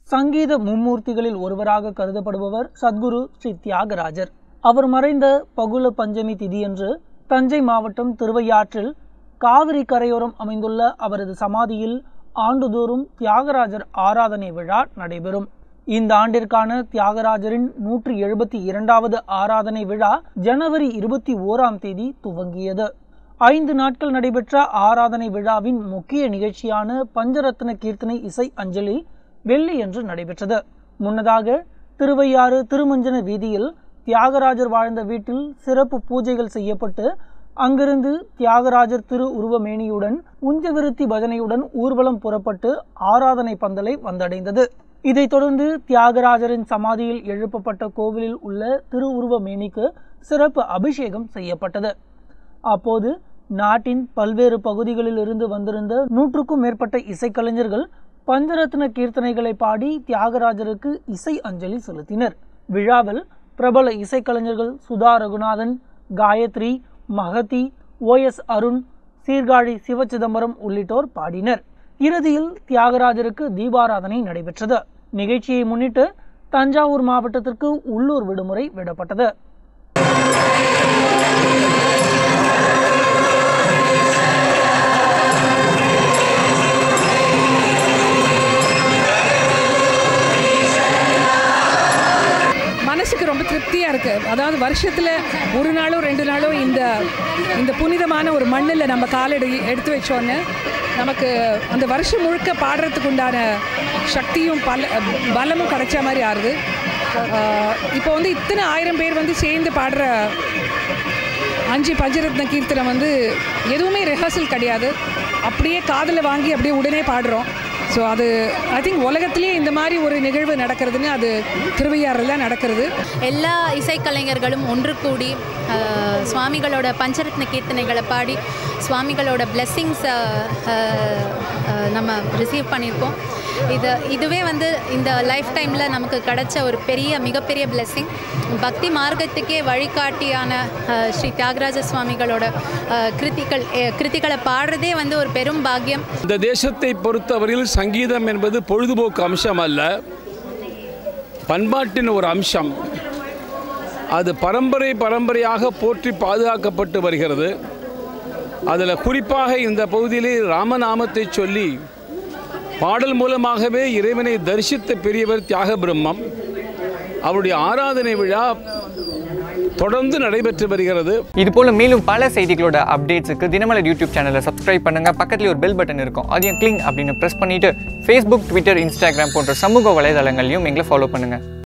சங்கீத மும்மூர்த்திகளில் ஒருவராக கருதப்படுபவர் சத்குரு ஸ்ரீ தியாகராஜர் அவர் மறைந்த பகுல பஞ்சமி திதியன்று தஞ்சை மாவட்டம் திருவையாற்றில் காவிரி கரையோரம் அமைந்துள்ள அவரது சமாதியில் ஆண்டுதோறும் தியாகராஜர் ஆராதனை விழா நடைபெறும் இந்த ஆண்டிற்கான தியாகராஜரின் நூற்றி எழுபத்தி இரண்டாவது ஆராதனை விழா ஜனவரி இருபத்தி ஓராம் தேதி துவங்கியது ஐந்து நாட்கள் நடைபெற்ற ஆராதனை விழாவின் முக்கிய நிகழ்ச்சியான பஞ்சரத்ன கீர்த்தனை இசை அஞ்சலி வெள்ளியன்று நடைபெற்றது முன்னதாக திருவையாறு திருமஞ்சன வீதியில் தியாகராஜர் வாழ்ந்த வீட்டில் சிறப்பு பூஜைகள் செய்யப்பட்டு அங்கிருந்து தியாகராஜர் திரு உருவமேனியுடன் உஞ்சவிருத்தி பஜனையுடன் ஊர்வலம் புறப்பட்டு ஆராதனை பந்தலை வந்தடைந்தது இதைத் தொடர்ந்து தியாகராஜரின் சமாதியில் எழுப்பப்பட்ட கோவிலில் உள்ள திருவுருவமேனிக்கு சிறப்பு அபிஷேகம் செய்யப்பட்டது அப்போது நாட்டின் பல்வேறு பகுதிகளில் இருந்து வந்திருந்த நூற்றுக்கும் மேற்பட்ட இசைக்கலைஞர்கள் பஞ்சரத்ன கீர்த்தனைகளை பாடி தியாகராஜருக்கு இசை அஞ்சலி செலுத்தினர் விழாவில் பிரபல இசைக்கலைஞர்கள் சுதா ரகுநாதன் காயத்ரி மகதி ஓ எஸ் அருண் சீர்காழி சிவச்சிதம்பரம் உள்ளிட்டோர் பாடினர் இறுதியில் தியாகராஜருக்கு தீபாராதனை நடைபெற்றது நிகழ்ச்சியை முன்னிட்டு தஞ்சாவூர் மாவட்டத்திற்கு உள்ளூர் விடுமுறை விடப்பட்டது மனசுக்கு ரொம்ப திருப்தியாக இருக்குது அதாவது வருஷத்தில் ஒரு நாளோ ரெண்டு நாளோ இந்த இந்த புனிதமான ஒரு மண்ணில் நம்ம காலடி எடுத்து வச்சோன்னு நமக்கு அந்த வருஷம் முழுக்க பாடுறதுக்கு உண்டான சக்தியும் பல பலமும் கிடைச்ச மாதிரி ஆறுது ஆஹ் இப்போ வந்து இத்தனை ஆயிரம் பேர் வந்து சேர்ந்து பாடுற அஞ்சு பஞ்சரத்ன கீர்த்தனம் வந்து எதுவுமே ரிஹர்சல் கிடையாது அப்படியே காதில் வாங்கி அப்படியே உடனே பாடுறோம் ஸோ அது ஐ திங்க் உலகத்திலேயே இந்த மாதிரி ஒரு நிகழ்வு நடக்கிறதுன்னு அது திருவையாறில் தான் நடக்கிறது எல்லா இசைக்கலைஞர்களும் ஒன்று கூடி அஹ், சுவாமிகளோட பஞ்சரத்ன கீர்த்தனைகளை பாடி சுவாமிகளோட பிளெஸ்ஸிங்ஸ் நம்ம ரிசீவ் பண்ணியிருக்கோம் இது இதுவே வந்து இந்த லைஃப் டைமில் நமக்கு கிடைச்ச ஒரு பெரிய மிகப்பெரிய பிளெஸ்ஸிங் பக்தி மார்க்கத்துக்கே வழிகாட்டியான அஹ், ஸ்ரீ தியாகராஜ சுவாமிகளோட அஹ், கிருத்திகள் அஹ், கிருத்திகளை பாடுறதே வந்து ஒரு பெரும் பாக்கியம் இந்த தேசத்தை பொறுத்தவரையில் சங்கீதம் என்பது பொழுதுபோக்கு அம்சம் அல்ல பண்பாட்டின் ஒரு அம்சம் அது பரம்பரை பரம்பரையாக போற்றி பாதுகாக்கப்பட்டு வருகிறது அதில் குறிப்பாக இந்த பகுதியிலே ராமநாமத்தை சொல்லி பாடல் மூலமாகவே இறைவனை தரிசித்த பெரியவர் தியாக பிரம்மம் அவருடைய ஆராதனை விழா தொடர்ந்து நடைபெற்று வருகிறது இது போல மேலும் பல செய்திகளோட அப்டேட்ஸுக்கு தினமலர் யூடியூப் சேனலை சப்ஸ்கிரைப் பண்ணுங்க பக்கத்துல ஒரு பெல் பட்டன் இருக்கும் அதையும் கிளிங் அப்படின்னு ப்ரெஸ் பண்ணிட்டு ஃபேஸ்புக் ட்விட்டர் இன்ஸ்டாகிராம் போன்ற சமூக வலைதளங்களையும் எங்களை ஃபாலோ பண்ணுங்க